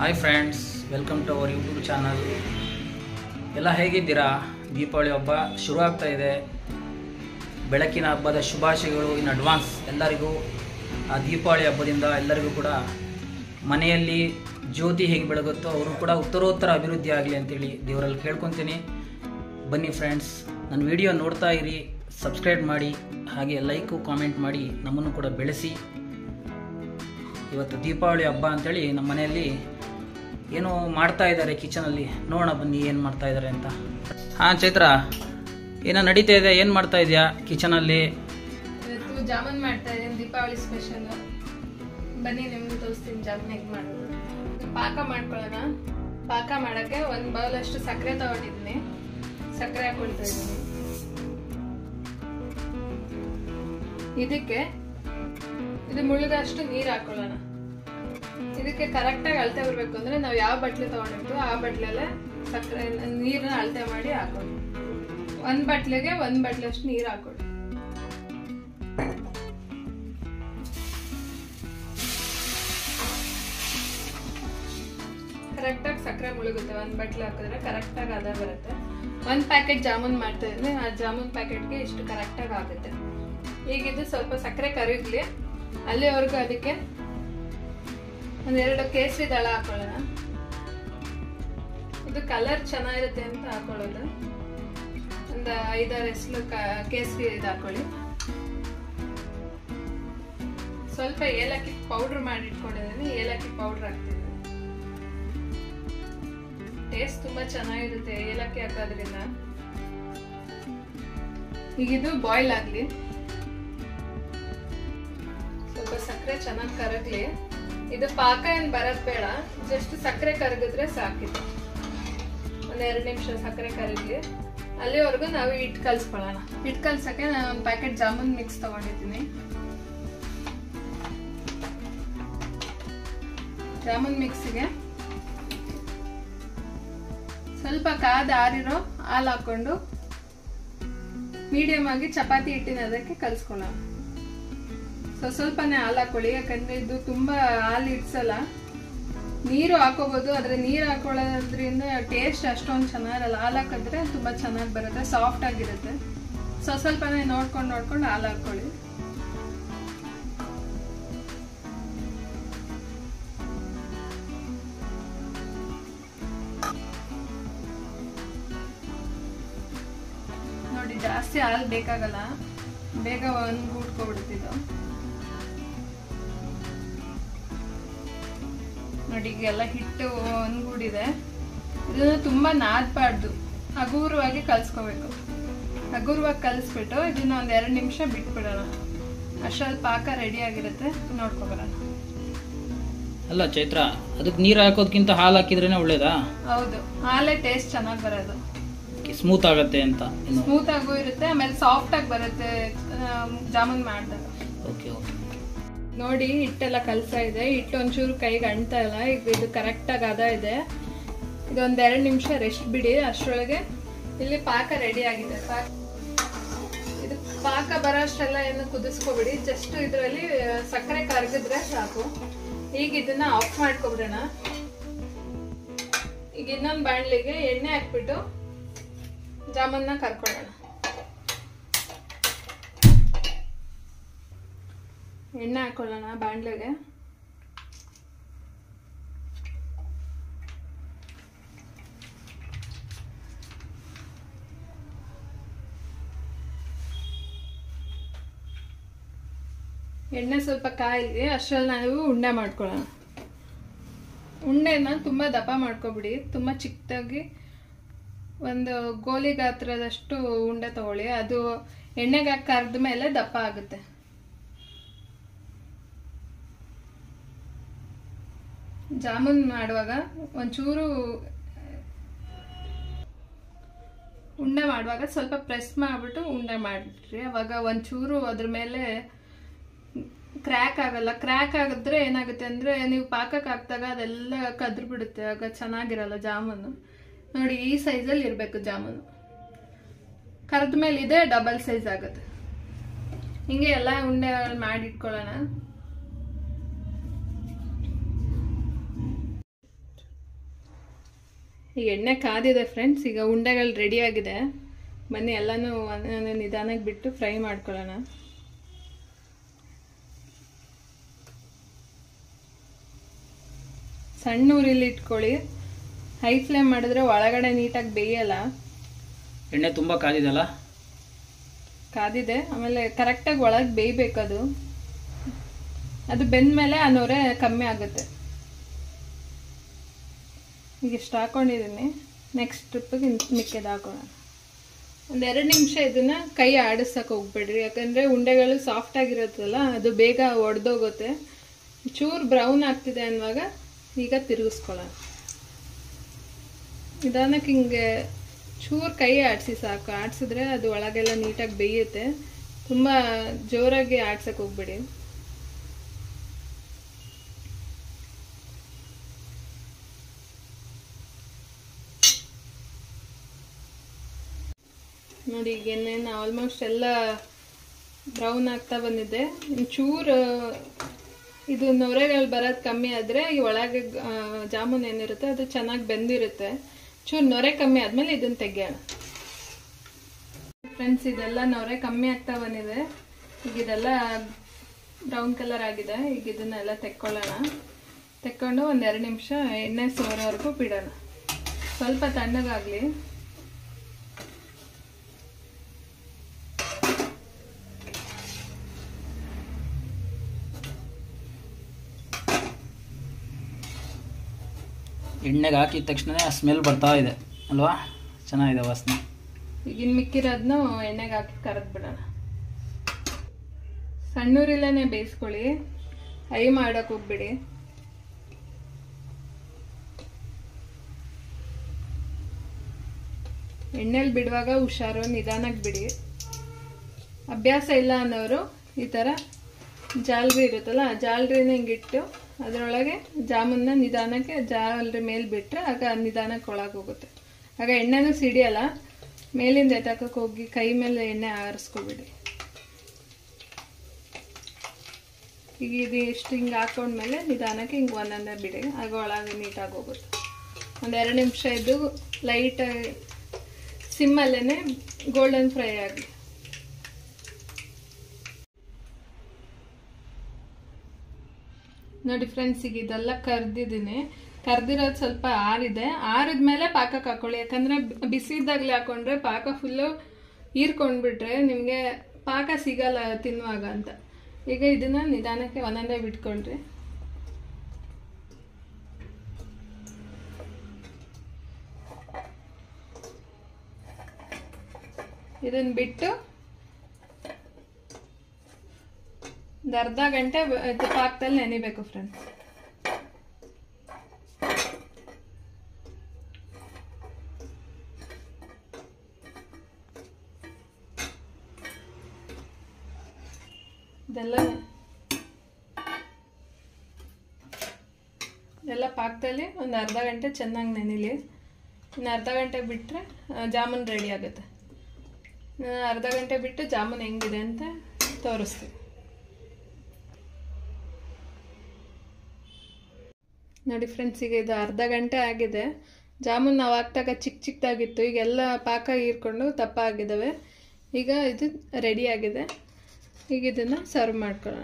Hi friends welcome to our YouTube channel ಎಲ್ಲ ಹೇಗಿದ್ದೀರಾ ದೀಪಾವಳಿ ಹಬ್ಬ ಶುರು ಆಗ್ತಾ ಇದೆ ಬೆಳಕಿನ ಹಬ್ಬದ ಶುಭಾಶಯಗಳು ಇನ್ ಅಡ್ವಾನ್ಸ್ ಎಲ್ಲರಿಗೂ ಆ ದೀಪಾವಳಿ ಹಬ್ಬದಿಂದ ಎಲ್ಲರಿಗೂ ಕೂಡ ಮನೆಯಲ್ಲಿ ಜ್ಯೋತಿ ಹೇಗೆ ಬೆಳಗುತ್ತೋ ಅವರು ಕೂಡ ಉತ್ತರೋತ್ತರ ಅಭಿವೃದ್ಧಿ ಆಗಲಿ ಅಂತೇಳಿ ದೇವರಲ್ಲಿ ಕೇಳ್ಕೊತೀನಿ ಬನ್ನಿ ಫ್ರೆಂಡ್ಸ್ ನನ್ನ ವಿಡಿಯೋ ನೋಡ್ತಾ ಇರಿ ಸಬ್ಸ್ಕ್ರೈಬ್ ಮಾಡಿ ಹಾಗೆ ಲೈಕು ಕಾಮೆಂಟ್ ಮಾಡಿ ನಮ್ಮನ್ನು ಕೂಡ ಬೆಳೆಸಿ ಇವತ್ತು ದೀಪಾವಳಿ ಹಬ್ಬ ಅಂತೇಳಿ ನಮ್ಮ ಮನೆಯಲ್ಲಿ ಏನೋ ಮಾಡ್ತಾ ಇದ್ದಾರೆ ಕಿಚನಲ್ಲಿ ನೋಡೋಣ ಬನ್ನಿ ಏನು ಮಾಡ್ತಾ ಇದ್ದಾರೆ ಅಂತ ಹಾಂ ಚೈತ್ರ ಏನೋ ನಡೀತಾ ಇದೆ ಏನು ಮಾಡ್ತಾ ಇದೆಯಾ ಕಿಚನಲ್ಲಿ ಇವತ್ತು ಜಾಮೂನ್ ಮಾಡ್ತಾ ಇದ್ದೀನಿ ದೀಪಾವಳಿ ಸ್ಪೆಷಲ್ ಬನ್ನಿ ನಿಮ್ಗೆ ತೋರಿಸ್ತೀನಿ ಜಾಮೂನ್ ಹೇಗೆ ಮಾಡೋದು ಪಾಕ ಮಾಡ್ಕೊಳ್ಳೋಣ ಪಾಕ ಮಾಡೋಕ್ಕೆ ಒಂದು ಬೌಲ್ ಅಷ್ಟು ಸಕ್ಕರೆ ತಗೊಂಡಿದ್ದೀನಿ ಸಕ್ಕರೆ ಹಾಕೊಳ್ತಾ ಇದ್ದೀನಿ ಇದಕ್ಕೆ ಇದು ಮುಳುಗಷ್ಟು ನೀರು ಹಾಕೊಳ್ಳೋಣ ಇದಕ್ಕೆ ಕರೆಕ್ಟಾಗಿ ಅಳತೆ ಬರಬೇಕು ಅಂದ್ರೆ ನಾವು ಯಾವ ಬಟ್ಲೆ ತಗೊಂಡಿರ್ತೀವೋ ಆ ಬಟ್ಲಲ್ಲೇ ಸಕ್ಕರೆ ನೀರನ್ನ ಅಳತೆ ಮಾಡಿ ಹಾಕೊಳ್ಳಿ ಒಂದ್ ಬಟ್ಲೆಗೆ ಒಂದ್ ಬಟ್ಲಷ್ಟು ನೀರು ಹಾಕೊಳ್ಳಿ ಕರೆಕ್ಟಾಗಿ ಸಕ್ಕರೆ ಮುಳುಗುತ್ತೆ ಒಂದು ಬಟ್ಲೆ ಹಾಕಿದ್ರೆ ಕರೆಕ್ಟಾಗಿ ಅದ ಬರುತ್ತೆ ಒಂದು ಪ್ಯಾಕೆಟ್ ಜಾಮೂನ್ ಮಾಡ್ತಾ ಇದ್ರೆ ಆ ಜಾಮೂನ್ ಪ್ಯಾಕೆಟ್ಗೆ ಇಷ್ಟು ಕರೆಕ್ಟಾಗಿ ಆಗುತ್ತೆ ಈಗ ಇದು ಸ್ವಲ್ಪ ಸಕ್ಕರೆ ಕರಗಲಿ ಅಲ್ಲಿವರೆಗೂ ಅದಕ್ಕೆ ಒಂದೆರಡು ಕೇಸರಿ ದಳ ಹಾಕೊಳ್ಳೋಣ ಇದು ಕಲರ್ ಚೆನ್ನಾಗಿರುತ್ತೆ ಅಂತ ಹಾಕೊಳ್ಳೋದು ಒಂದು ಐದಾರು ಹೆಸರು ಕೇಸರಿ ಇದು ಹಾಕೊಳ್ಳಿ ಸ್ವಲ್ಪ ಏಲಕ್ಕಿ ಪೌಡ್ರ್ ಮಾಡಿ ಇಟ್ಕೊಂಡಿದ್ದೀನಿ ಏಲಕ್ಕಿ ಪೌಡ್ರ್ ಹಾಕ್ತಿದ್ದೀನಿ ಟೇಸ್ಟ್ ತುಂಬಾ ಚೆನ್ನಾಗಿರುತ್ತೆ ಏಲಕ್ಕಿ ಹಾಕೋದ್ರಿಂದ ಈಗ ಇದು ಬಾಯ್ಲ್ ಆಗ್ಲಿ ಸ್ವಲ್ಪ ಸಕ್ಕರೆ ಚೆನ್ನಾಗಿ ಕರಗ್ಲಿ ಇದು ಪಾಕ ಏನ್ ಬರೋದ್ ಬೇಡ ಜಸ್ಟ್ ಸಕ್ಕರೆ ಕರಗಿದ್ರೆ ಸಾಕಿತ್ತು ಒಂದ್ ಎರಡು ನಿಮಿಷ ಸಕ್ಕರೆ ಕರಗ್ಲಿ ಅಲ್ಲಿವರೆಗೂ ನಾವು ಹಿಟ್ಟು ಕಲ್ಸ್ಕೊಳ್ಳೋಣ ಹಿಟ್ಟು ಕಲ್ಸಕ್ಕೆ ನಾನು ಒಂದು ಪ್ಯಾಕೆಟ್ ಜಾಮೂನ್ ಮಿಕ್ಸ್ ತಗೊಂಡಿದ್ದೀನಿ ಜಾಮೂನ್ ಮಿಕ್ಸಿಗೆ ಸ್ವಲ್ಪ ಕಾದ ಆರಿರೋ ಹಾಲು ಹಾಕೊಂಡು ಮೀಡಿಯಂ ಆಗಿ ಚಪಾತಿ ಹಿಟ್ಟಿನ ಅದಕ್ಕೆ ಕಲ್ಸ್ಕೊಳ್ಳೋಣ ಸೊ ಸ್ವಲ್ಪನೇ ಹಾಲು ಹಾಕೊಳ್ಳಿ ಯಾಕಂದ್ರೆ ಇದು ತುಂಬಾ ಹಾಲು ಇಡ್ಸಲ್ಲ ನೀರು ಹಾಕೋಬಹುದು ಆದ್ರೆ ನೀರು ಹಾಕೊಳ್ಳೋದ್ರಿಂದ ಟೇಸ್ಟ್ ಅಷ್ಟೊಂದು ಚೆನ್ನಾಗಿರಲ್ಲ ಹಾಲು ಹಾಕಿದ್ರೆ ತುಂಬಾ ಚೆನ್ನಾಗಿ ಬರುತ್ತೆ ಸಾಫ್ಟ್ ಆಗಿರುತ್ತೆ ಸೊ ಸ್ವಲ್ಪನೇ ನೋಡ್ಕೊಂಡು ನೋಡ್ಕೊಂಡು ಹಾಲು ಹಾಕೊಳ್ಳಿ ನೋಡಿ ಜಾಸ್ತಿ ಹಾಲು ಬೇಕಾಗಲ್ಲ ಬೇಗ ಒಂದು ಗೂಡ್ಕೊಬಿಡ್ತಿದ್ದು ನೋಡಿ ಈಗ ಎಲ್ಲ ಹಿಟ್ಟು ಒಂದ್ಗೂಡಿದೆ ಇದನ್ನ ತುಂಬಾ ನಾದ್ಬಾರ್ದು ಹಗುರವಾಗಿ ಕಲ್ಸ್ಕೋಬೇಕು ಹಗುರವಾಗಿ ಕಲಿಸ್ಬಿಟ್ಟು ಇದನ್ನ ಒಂದ್ ಎರಡು ನಿಮಿಷ ಬಿಟ್ಬಿಡೋಣ ಅಷ್ಟ್ರಲ್ಲಿ ಪಾಕ ರೆಡಿ ಆಗಿರುತ್ತೆ ನೋಡ್ಕೊಬರೋಣ ಅಲ್ಲ ಚೈತ್ರ ಅದಕ್ಕೆ ನೀರು ಹಾಕೋದಕ್ಕಿಂತ ಹಾಲು ಹಾಕಿದ್ರೇನೆ ಒಳ್ಳೇದಾ ಹೌದು ಹಾಲೇ ಟೇಸ್ಟ್ ಚೆನ್ನಾಗಿ ಬರೋದು ಸ್ಮೂತ್ ಆಗತ್ತೆ ಅಂತ ಇನ್ನು ಸ್ಮೂತ್ ಆಗೂ ಇರುತ್ತೆ ಆಮೇಲೆ ಸಾಫ್ಟ್ ಆಗಿ ಬರುತ್ತೆ ಜಾಮೂನ್ ಮಾಡಿದಾಗ ಓಕೆ ಓಕೆ ನೋಡಿ ಹಿಟ್ಟೆಲ್ಲ ಕಲಸ ಇದೆ ಹಿಟ್ಟು ಒಂಚೂರು ಕೈಗೆ ಅಂಟ ಇಲ್ಲ ಈಗ ಇದು ಕರೆಕ್ಟಾಗಿ ಅದ ಇದೆ ಇದೊಂದ್ ಎರಡು ನಿಮಿಷ ರೆಸ್ಟ್ ಬಿಡಿ ಅಷ್ಟರೊಳಗೆ ಇಲ್ಲಿ ಪಾಕ ರೆಡಿ ಆಗಿದೆ ಪಾಕ ಇದು ಪಾಕ ಬರೋಷ್ಟೆಲ್ಲ ಏನು ಕುದಿಸ್ಕೊಬಿಡಿ ಜಸ್ಟ್ ಇದರಲ್ಲಿ ಸಕ್ಕರೆ ಕರಗಿದ್ರೆ ಸಾಕು ಈಗ ಇದನ್ನ ಆಫ್ ಮಾಡ್ಕೊಬಿಡೋಣ ಈಗ ಇನ್ನೊಂದು ಬಾಣಲಿಗೆ ಎಣ್ಣೆ ಹಾಕ್ಬಿಟ್ಟು ಜಾಮೂನ್ನ ಕರ್ಕೊಳ್ಳೋಣ ಎಣ್ಣೆ ಹಾಕೊಳ್ಳೋಣ ಬಾಣಲೆಗೆ ಎಣ್ಣೆ ಸ್ವಲ್ಪ ಕಾಯಿಲಿ ಅಷ್ಟರಲ್ಲಿ ನಾವು ಉಂಡೆ ಮಾಡ್ಕೊಳ್ಳೋಣ ಉಂಡೆನ ತುಂಬ ದಪ್ಪ ಮಾಡ್ಕೊಬಿಡಿ ತುಂಬ ಚಿಕ್ಕದಾಗಿ ಒಂದು ಗೋಲಿ ಗಾತ್ರದಷ್ಟು ಉಂಡೆ ತಗೊಳ್ಳಿ ಅದು ಎಣ್ಣೆಗೆ ಹಾಕಿ ಕರೆದ ಮೇಲೆ ದಪ್ಪ ಆಗುತ್ತೆ ಜಾಮೂನ್ ಮಾಡುವಾಗ ಒಂಚೂರು ಉಂಡೆ ಮಾಡುವಾಗ ಸ್ವಲ್ಪ ಪ್ರೆಸ್ ಮಾಡಿಬಿಟ್ಟು ಉಂಡೆ ಮಾಡಿಬಿಟ್ರಿ ಅವಾಗ ಒಂಚೂರು ಅದ್ರ ಮೇಲೆ ಕ್ರ್ಯಾಕ್ ಆಗಲ್ಲ ಕ್ರ್ಯಾಕ್ ಆಗಿದ್ರೆ ಏನಾಗುತ್ತೆ ಅಂದರೆ ನೀವು ಪಾಕಕ್ಕೆ ಹಾಕಿದಾಗ ಅದೆಲ್ಲ ಕದ್ರು ಬಿಡುತ್ತೆ ಆಗ ಚೆನ್ನಾಗಿರಲ್ಲ ಜಾಮೂನು ನೋಡಿ ಈ ಸೈಜಲ್ಲಿ ಇರಬೇಕು ಜಾಮೂನು ಕರೆದ ಮೇಲೆ ಇದೆ ಡಬಲ್ ಸೈಜ್ ಆಗುತ್ತೆ ಹಿಂಗೆ ಎಲ್ಲ ಉಂಡೆ ಮಾಡಿ ಇಟ್ಕೊಳ್ಳೋಣ ಈಗ ಎಣ್ಣೆ ಕಾದಿದೆ ಫ್ರೆಂಡ್ಸ್ ಈಗ ಉಂಡೆಗಳು ರೆಡಿ ಆಗಿದೆ ಬನ್ನಿ ಎಲ್ಲನೂ ಒಂದೊಂದೇ ನಿಧಾನಕ್ಕೆ ಬಿಟ್ಟು ಫ್ರೈ ಮಾಡ್ಕೊಳ್ಳೋಣ ಸಣ್ಣ ಉರಿಲಿ ಇಟ್ಕೊಳ್ಳಿ ಹೈ ಫ್ಲೇಮ್ ಮಾಡಿದ್ರೆ ಒಳಗಡೆ ನೀಟಾಗಿ ಬೇಯಲ್ಲ ಎಣ್ಣೆ ತುಂಬ ಕಾದಿದೆಲ್ಲ ಕಾದಿದೆ ಆಮೇಲೆ ಕರೆಕ್ಟಾಗಿ ಒಳಗೆ ಬೇಯಬೇಕು ಅದು ಅದು ಬೆಂದ್ಮೇಲೆ ಆ ನೊರೆ ಕಮ್ಮಿ ಆಗುತ್ತೆ ಈಗ ಇಷ್ಟು ಹಾಕೊಂಡಿದ್ದೀನಿ ನೆಕ್ಸ್ಟ್ ಟ್ರಿಪ್ಪಿಗೆ ಮಿಕ್ಕಿದ ಹಾಕೋಣ ಒಂದೆರಡು ನಿಮಿಷ ಇದನ್ನ ಕೈ ಆಡಿಸಕ್ಕೆ ಹೋಗ್ಬೇಡ್ರಿ ಯಾಕಂದರೆ ಉಂಡೆಗಳು ಸಾಫ್ಟ್ ಆಗಿರುತ್ತಲ್ಲ ಅದು ಬೇಗ ಒಡೆದೋಗುತ್ತೆ ಚೂರು ಬ್ರೌನ್ ಆಗ್ತಿದೆ ಅನ್ನುವಾಗ ಈಗ ತಿರುಗಿಸ್ಕೊಳ್ಳೋಣ ನಿಧಾನಕ್ಕೆ ಹಿಂಗೆ ಚೂರು ಕೈ ಆಡಿಸಿ ಸಾಕು ಆಡಿಸಿದ್ರೆ ಅದು ಒಳಗೆಲ್ಲ ನೀಟಾಗಿ ಬೇಯುತ್ತೆ ತುಂಬ ಜೋರಾಗಿ ಆಡ್ಸಕ್ಕೆ ಹೋಗ್ಬೇಡಿ ನೋಡಿ ಈಗ ಎಣ್ಣೆನ ಆಲ್ಮೋಸ್ಟ್ ಎಲ್ಲ ಬ್ರೌನ್ ಆಗ್ತಾ ಬಂದಿದೆ ಚೂರು ಇದು ನೊರೆಗಳು ಬರೋದು ಕಮ್ಮಿ ಆದರೆ ಈ ಒಳಗೆ ಆ, ಜಾಮೂನ್ ಏನಿರುತ್ತೆ ಅದು ಚೆನ್ನಾಗಿ ಬೆಂದಿರುತ್ತೆ ಚೂರು ನೊರೆ ಕಮ್ಮಿ ಆದಮೇಲೆ ಇದನ್ನು ತೆಗಿಯೋಣ ಫ್ರೆಂಡ್ಸ್ ಇದೆಲ್ಲ ನೊರೆ ಕಮ್ಮಿ ಆಗ್ತಾ ಬಂದಿದೆ ಈಗ ಇದೆಲ್ಲ ಬ್ರೌನ್ ಕಲರ್ ಆಗಿದೆ ಈಗ ಇದನ್ನೆಲ್ಲ ತೆಕ್ಕೊಳ್ಳೋಣ ತೆಕ್ಕೊಂಡು ಒಂದು ಎರಡು ನಿಮಿಷ ಎಣ್ಣೆ ಸೋರೋವರೆಗೂ ಬಿಡೋಣ ಸ್ವಲ್ಪ ತಣ್ಣಗಾಗಲಿ ಎಣ್ಣೆಗೆ ಹಾಕಿದ ತಕ್ಷಣ ಆ ಸ್ಮೆಲ್ ಬರ್ತಾ ಇದೆ ಅಲ್ವಾ ಚೆನ್ನಾಗಿದೆ ವಾಸನೆ ಈಗಿನ ಮಿಕ್ಕಿರೋದನ್ನು ಎಣ್ಣೆಗೆ ಹಾಕಿ ಕರೆದು ಬಿಡೋಣ ಸಣ್ಣೂರಿಲ್ಲೇ ಬೇಯಿಸ್ಕೊಳ್ಳಿ ಹೈ ಮಾಡೋಕೆ ಹೋಗ್ಬಿಡಿ ಎಣ್ಣೆಲಿ ಬಿಡುವಾಗ ಹುಷಾರು ನಿಧಾನಕ್ಕೆ ಬಿಡಿ ಅಭ್ಯಾಸ ಇಲ್ಲ ಅನ್ನೋರು ಈ ಥರ ಜಾಲ್ರಿ ಇರುತ್ತಲ್ಲ ಆ ಜಾಲ್ರಿನ ಹಿಂಗಿಟ್ಟು ಅದರೊಳಗೆ ಜಾಮೂನ್ನ ನಿಧಾನಕ್ಕೆ ಜಾಲ್ರಿ ಮೇಲೆ ಬಿಟ್ಟರೆ ಆಗ ನಿಧಾನಕ್ಕೆ ಒಳಗೆ ಹೋಗುತ್ತೆ ಆಗ ಎಣ್ಣೆನೂ ಸಿಡಿಯಲ್ಲ ಮೇಲಿಂದ ಎತ್ತಕಕ್ಕೆ ಹೋಗಿ ಕೈ ಮೇಲೆ ಎಣ್ಣೆ ಆರಿಸ್ಕೊಬಿಡಿ ಈಗ ಇದು ಇಷ್ಟು ಹಿಂಗೆ ಹಾಕೊಂಡ್ಮೇಲೆ ನಿಧಾನಕ್ಕೆ ಹಿಂಗೆ ಒಂದೊಂದೇ ಬಿಡಿ ಆಗ ಒಳಗೆ ನೀಟಾಗಿ ಹೋಗುತ್ತೆ ಒಂದೆರಡು ನಿಮಿಷ ಇದು ಲೈಟ್ ಸಿಮ್ಮಲ್ಲೇ ಗೋಲ್ಡನ್ ಫ್ರೈ ಆಗಲಿ ನೋಡಿ ಫ್ರೆಂಡ್ಸ್ ಈಗ ಇದೆಲ್ಲ ಕರ್ದಿದ್ದೀನಿ ಕರ್ದಿರೋದು ಸ್ವಲ್ಪ ಆರಿದೆ ಆರಿದ್ಮೇಲೆ ಪಾಕಕ್ಕೆ ಹಾಕೊಳ್ಳಿ ಯಾಕಂದ್ರೆ ಬಿಸಿ ಇದ್ದಾಗಲೇ ಹಾಕೊಂಡ್ರೆ ಪಾಕ ಫುಲ್ಲು ಹೀರ್ಕೊಂಡ್ಬಿಟ್ರೆ ನಿಮಗೆ ಪಾಕ ಸಿಗಲ್ಲ ತಿನ್ನುವಾಗ ಅಂತ ಈಗ ಇದನ್ನ ನಿಧಾನಕ್ಕೆ ಒಂದೊಂದೇ ಬಿಟ್ಕೊಳ್ರಿ ಇದನ್ನ ಬಿಟ್ಟು ಒಂದು ಅರ್ಧ ಗಂಟೆ ಬ- ಇದು ಪಾಕದಲ್ಲಿ ನೆನಿಬೇಕು ಫ್ರೆಂಡ್ಸ್ ಇದೆಲ್ಲ ಇದೆಲ್ಲ ಪಾಕದಲ್ಲಿ ಒಂದು ಅರ್ಧ ಗಂಟೆ ಚೆನ್ನಾಗಿ ನೆನಿಲಿ ಇನ್ನು ಅರ್ಧ ಗಂಟೆ ಬಿಟ್ಟರೆ ಜಾಮೂನ್ ರೆಡಿ ಆಗುತ್ತೆ ಇನ್ನು ಅರ್ಧ ಗಂಟೆ ಬಿಟ್ಟು ಜಾಮೂನ್ ಹೆಂಗಿದೆ ಅಂತ ತೋರಿಸ್ತೀವಿ ನೋಡಿ ಫ್ರೆಂಡ್ಸ್ ಈಗ ಇದು ಅರ್ಧ ಗಂಟೆ ಆಗಿದೆ ಜಾಮೂನ್ ನಾವು ಹಾಕ್ದಾಗ ಚಿಕ್ಕ ಚಿಕ್ಕದಾಗಿತ್ತು ಈಗೆಲ್ಲ ಪಾಕ ಹೀರ್ಕೊಂಡು ದಪ್ಪ ಆಗಿದ್ದಾವೆ ಈಗ ಇದು ರೆಡಿ ಆಗಿದೆ ಈಗ ಇದನ್ನು ಸರ್ವ್ ಮಾಡ್ಕೊಳ್ಳೋಣ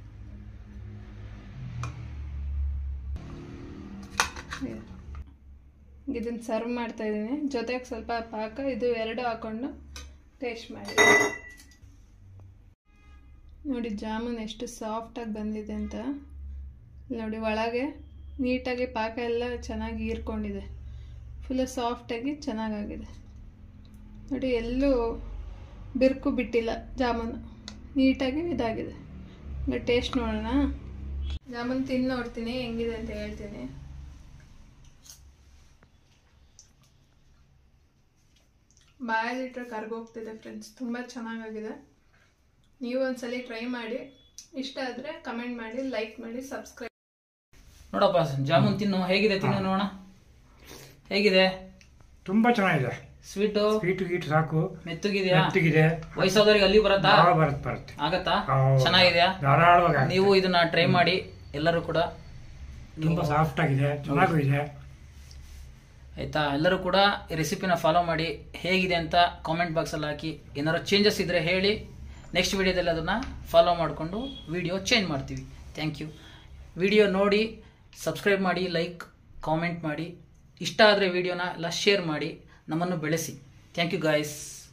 ಇದನ್ನು ಸರ್ವ್ ಮಾಡ್ತಾ ಇದ್ದೀನಿ ಜೊತೆಗೆ ಸ್ವಲ್ಪ ಪಾಕ ಇದು ಎರಡು ಹಾಕೊಂಡು ಟೇಸ್ಟ್ ಮಾಡಿ ನೋಡಿ ಜಾಮೂನ್ ಎಷ್ಟು ಸಾಫ್ಟಾಗಿ ಬಂದಿದೆ ಅಂತ ನೋಡಿ ಒಳಗೆ ನೀಟಾಗಿ ಪಾಕ ಎಲ್ಲ ಚೆನ್ನಾಗಿ ಹೀರ್ಕೊಂಡಿದೆ ಫುಲ್ಲು ಸಾಫ್ಟಾಗಿ ಚೆನ್ನಾಗಾಗಿದೆ ನೋಡಿ ಎಲ್ಲೂ ಬಿರುಕು ಬಿಟ್ಟಿಲ್ಲ ಜಾಮೂನು ನೀಟಾಗಿ ಇದಾಗಿದೆ ಈಗ ಟೇಸ್ಟ್ ನೋಡೋಣ ಜಾಮೂನ್ ತಿಂದು ನೋಡ್ತೀನಿ ಹೆಂಗಿದೆ ಅಂತ ಹೇಳ್ತೀನಿ ಬಾಯಲ್ಲಿಟ್ಟರೆ ಕರ್ಗೋಗ್ತಿದೆ ಫ್ರೆಂಡ್ಸ್ ತುಂಬ ಚೆನ್ನಾಗಾಗಿದೆ ನೀವು ಒಂದ್ಸಲಿ ಟ್ರೈ ಮಾಡಿ ಇಷ್ಟ ಆದರೆ ಕಮೆಂಟ್ ಮಾಡಿ ಲೈಕ್ ಮಾಡಿ ಸಬ್ಸ್ಕ್ರೈಬ್ ನೋಡಪ್ಪ ಜಾಮೂನ್ ತಿನ್ನು ಹೇಗಿದೆ ತಿನ್ನು ನೋಡೋಣ ಹೇಗಿದೆ ತುಂಬಾ ಚೆನ್ನಾಗಿದೆ ಸ್ವೀಟು ಸ್ವೀಟು ಗೀಟು ಸಾಕು ಮೆತ್ತಗಿದೆಯಾ ಮೆತ್ತಗಿದೆ ವಯಸ್ಸಾದವ್ರಿಗೆ ಅಲ್ಲಿ ಬರತ್ತಾ ಭಾಳ ಬರುತ್ತೆ ಬರುತ್ತೆ ಆಗತ್ತಾ ಹೌದು. ಚೆನ್ನಾಗಿದೆಯಾ ಧಾರಾಳವಾಗಿ ಆಗುತ್ತೆ. ನೀವು ಇದನ್ನ ಟ್ರೈ ಮಾಡಿ ಎಲ್ಲರೂ ಕೂಡ ತುಂಬಾ ಸಾಫ್ಟ್ ಆಗಿದೆ ಚೆನ್ನಾಗೂ ಇದೆ ಆಯಿತಾ ಎಲ್ಲರೂ ಕೂಡ ಈ ರೆಸಿಪಿನ ಫಾಲೋ ಮಾಡಿ ಹೇಗಿದೆ ಅಂತ ಕಾಮೆಂಟ್ ಬಾಕ್ಸಲ್ಲಿ ಹಾಕಿ ಏನಾದ್ರು ಚೇಂಜಸ್ ಇದ್ದರೆ ಹೇಳಿ ನೆಕ್ಸ್ಟ್ ವಿಡಿಯೋದಲ್ಲಿ ಅದನ್ನು ಫಾಲೋ ಮಾಡಿಕೊಂಡು ವಿಡಿಯೋ ಚೇಂಜ್ ಮಾಡ್ತೀವಿ ಥ್ಯಾಂಕ್ ಯು ವಿಡಿಯೋ ನೋಡಿ ಸಬ್ಸ್ಕ್ರೈಬ್ ಮಾಡಿ ಲೈಕ್ ಕಾಮೆಂಟ್ ಮಾಡಿ ಇಷ್ಟ ಆದರೆ ವಿಡಿಯೋನ ಎಲ್ಲ ಶೇರ್ ಮಾಡಿ ನಮ್ಮನ್ನು ಬೆಳೆಸಿ ಥ್ಯಾಂಕ್ ಯು ಗಾಯ್ಸ್